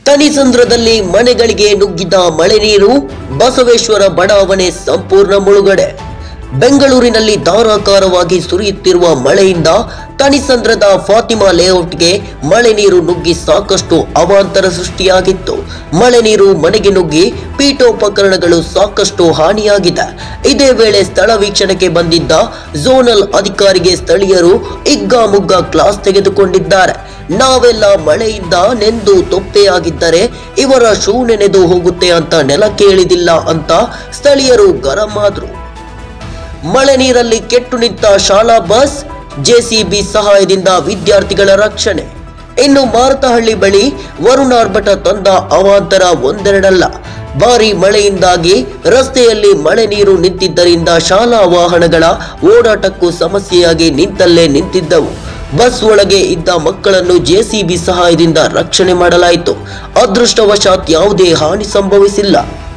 ತನಿಸಂದ್ರದಲ್ಲಿ ಮನೆಗಳಿಗೆ ನುಗ್ಗಿದ ಮಳೆ ನೀರು ಬಸವೇಶ್ವರ ಬಡಾವಣೆ ಸಂಪೂರ್ಣ ಮುಳುಗಡೆ ಬೆಂಗಳೂರಿನಲ್ಲಿ ಧಾರಾಕಾರವಾಗಿ ಸುರಿಯುತ್ತಿರುವ ಮಳೆಯಿಂದ ತನಿಸಂದ್ರದ ಫಾತಿಮಾ ಲೇಔಟ್ಗೆ ಮಳೆ ನೀರು ನುಗ್ಗಿ ಸಾಕಷ್ಟು ಅವಾಂತರ ಸೃಷ್ಟಿಯಾಗಿತ್ತು ಮಳೆ ನೀರು ಮನೆಗೆ ನುಗ್ಗಿ ಪೀಠೋಪಕರಣಗಳು ಸಾಕಷ್ಟು ಹಾನಿಯಾಗಿದೆ ಇದೇ ವೇಳೆ ಸ್ಥಳ ವೀಕ್ಷಣೆಗೆ ಬಂದಿದ್ದ ಝೋನಲ್ ಅಧಿಕಾರಿಗೆ ಸ್ಥಳೀಯರು ಇಗ್ಗಾಮುಗ್ಗಾ ಕ್ಲಾಸ್ ತೆಗೆದುಕೊಂಡಿದ್ದಾರೆ ನಾವೆಲ್ಲ ಮಳೆಯಿಂದ ನೆಂದು ತೊಪ್ಪೆಯಾಗಿದ್ದರೆ ಇವರ ಶೂ ನೆನೆದು ಹೋಗುತ್ತೆ ಅಂತ ನೆಲಕ್ಕೆ ಇಳಿದಿಲ್ಲ ಅಂತ ಸ್ಥಳೀಯರು ಗರಂ ಆದ್ರು ಮಳೆ ನೀರಲ್ಲಿ ಕೆಟ್ಟು ನಿಂತ ಶಾಲಾ ಬಸ್ ಜೆಸಿಬಿ ಸಹಾಯದಿಂದ ವಿದ್ಯಾರ್ಥಿಗಳ ರಕ್ಷಣೆ ಇನ್ನು ಮಾರತಹಳ್ಳಿ ಬಳಿ ವರುಣ ಆರ್ಭಟ ತಂದ ಅವಾಂತರ ಒಂದೆರಡಲ್ಲ ಭಾರಿ ಮಳೆಯಿಂದಾಗಿ ರಸ್ತೆಯಲ್ಲಿ ಮಳೆ ನೀರು ನಿಂತಿದ್ದರಿಂದ ಶಾಲಾ ವಾಹನಗಳ ಓಡಾಟಕ್ಕೂ ಸಮಸ್ಯೆಯಾಗಿ ನಿಂತಲ್ಲೇ ನಿಂತಿದ್ದವು ಬಸ್ ಒಳಗೆ ಇದ್ದ ಮಕ್ಕಳನ್ನು ಜೆಸಿಬಿ ಸಹಾಯದಿಂದ ರಕ್ಷಣೆ ಮಾಡಲಾಯಿತು ಅದೃಷ್ಟವಶಾತ್ ಯಾವುದೇ ಹಾನಿ ಸಂಭವಿಸಿಲ್ಲ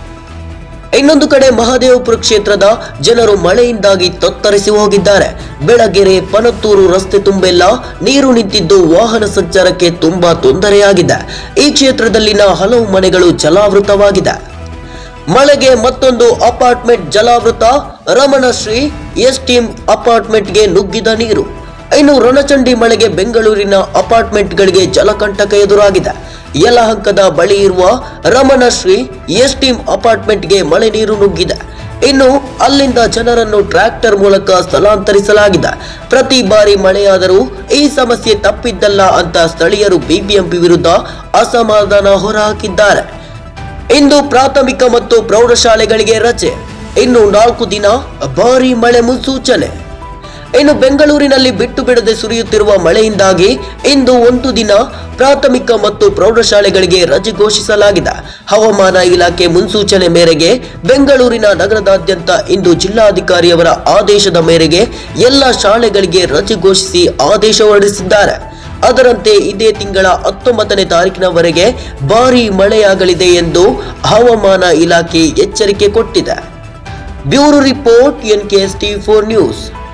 ಇನ್ನೊಂದು ಕಡೆ ಮಹದೇವಪುರ ಕ್ಷೇತ್ರದ ಜನರು ಮಳೆಯಿಂದಾಗಿ ತತ್ತರಿಸಿ ಹೋಗಿದ್ದಾರೆ ಬೆಳಗೆರೆ ಪನತ್ತೂರು ರಸ್ತೆ ತುಂಬೆಲ್ಲ ನೀರು ನಿಂತಿದ್ದು ವಾಹನ ಸಂಚಾರಕ್ಕೆ ತುಂಬಾ ತೊಂದರೆಯಾಗಿದೆ ಈ ಕ್ಷೇತ್ರದಲ್ಲಿನ ಹಲವು ಮನೆಗಳು ಜಲಾವೃತವಾಗಿದೆ ಮಳೆಗೆ ಮತ್ತೊಂದು ಅಪಾರ್ಟ್ಮೆಂಟ್ ಜಲಾವೃತ ರಮಣಶ್ರೀ ಎಸ್ ಟೀಮ್ ಅಪಾರ್ಟ್ಮೆಂಟ್ಗೆ ನುಗ್ಗಿದ ನೀರು ಇನ್ನು ರಣಚಂಡಿ ಮಳೆಗೆ ಬೆಂಗಳೂರಿನ ಅಪಾರ್ಟ್ಮೆಂಟ್ಗಳಿಗೆ ಜಲಕಂಟಕ ಎದುರಾಗಿದೆ ಯಲಹಂಕದ ಬಳಿ ಇರುವ ರಮಣಶ್ರೀ ಎಸ್ ಟೀಮ್ ಅಪಾರ್ಟ್ಮೆಂಟ್ಗೆ ಮಳೆ ನೀರು ನುಗ್ಗಿದೆ ಇನ್ನು ಅಲ್ಲಿಂದ ಜನರನ್ನು ಟ್ರ್ಯಾಕ್ಟರ್ ಮೂಲಕ ಸ್ಥಳಾಂತರಿಸಲಾಗಿದೆ ಪ್ರತಿ ಬಾರಿ ಮಳೆಯಾದರೂ ಈ ಸಮಸ್ಯೆ ತಪ್ಪಿದ್ದಲ್ಲ ಅಂತ ಸ್ಥಳೀಯರು ಬಿಬಿಎಂಪಿ ವಿರುದ್ಧ ಅಸಮಾಧಾನ ಹೊರಹಾಕಿದ್ದಾರೆ ಇಂದು ಪ್ರಾಥಮಿಕ ಮತ್ತು ಪ್ರೌಢಶಾಲೆಗಳಿಗೆ ರಜೆ ಇನ್ನು ನಾಲ್ಕು ದಿನ ಭಾರಿ ಮಳೆ ಮುನ್ಸೂಚನೆ ಇನ್ನು ಬೆಂಗಳೂರಿನಲ್ಲಿ ಬಿಟ್ಟು ಬಿಡದೆ ಸುರಿಯುತ್ತಿರುವ ಮಳೆಯಿಂದಾಗಿ ಇಂದು ಒಂದು ದಿನ ಪ್ರಾಥಮಿಕ ಮತ್ತು ಪ್ರೌಢಶಾಲೆಗಳಿಗೆ ರಜೆ ಘೋಷಿಸಲಾಗಿದೆ ಹವಾಮಾನ ಇಲಾಖೆ ಮುನ್ಸೂಚನೆ ಮೇರೆಗೆ ಬೆಂಗಳೂರಿನ ನಗರದಾದ್ಯಂತ ಇಂದು ಜಿಲ್ಲಾಧಿಕಾರಿಯವರ ಆದೇಶದ ಮೇರೆಗೆ ಎಲ್ಲ ಶಾಲೆಗಳಿಗೆ ರಜೆ ಘೋಷಿಸಿ ಆದೇಶ ಹೊರಡಿಸಿದ್ದಾರೆ ಅದರಂತೆ ಇದೇ ತಿಂಗಳ ಹತ್ತೊಂಬತ್ತನೇ ತಾರೀಕಿನವರೆಗೆ ಭಾರೀ ಮಳೆಯಾಗಲಿದೆ ಎಂದು ಹವಾಮಾನ ಇಲಾಖೆ ಎಚ್ಚರಿಕೆ ಕೊಟ್ಟಿದೆ bureau report N K S T four news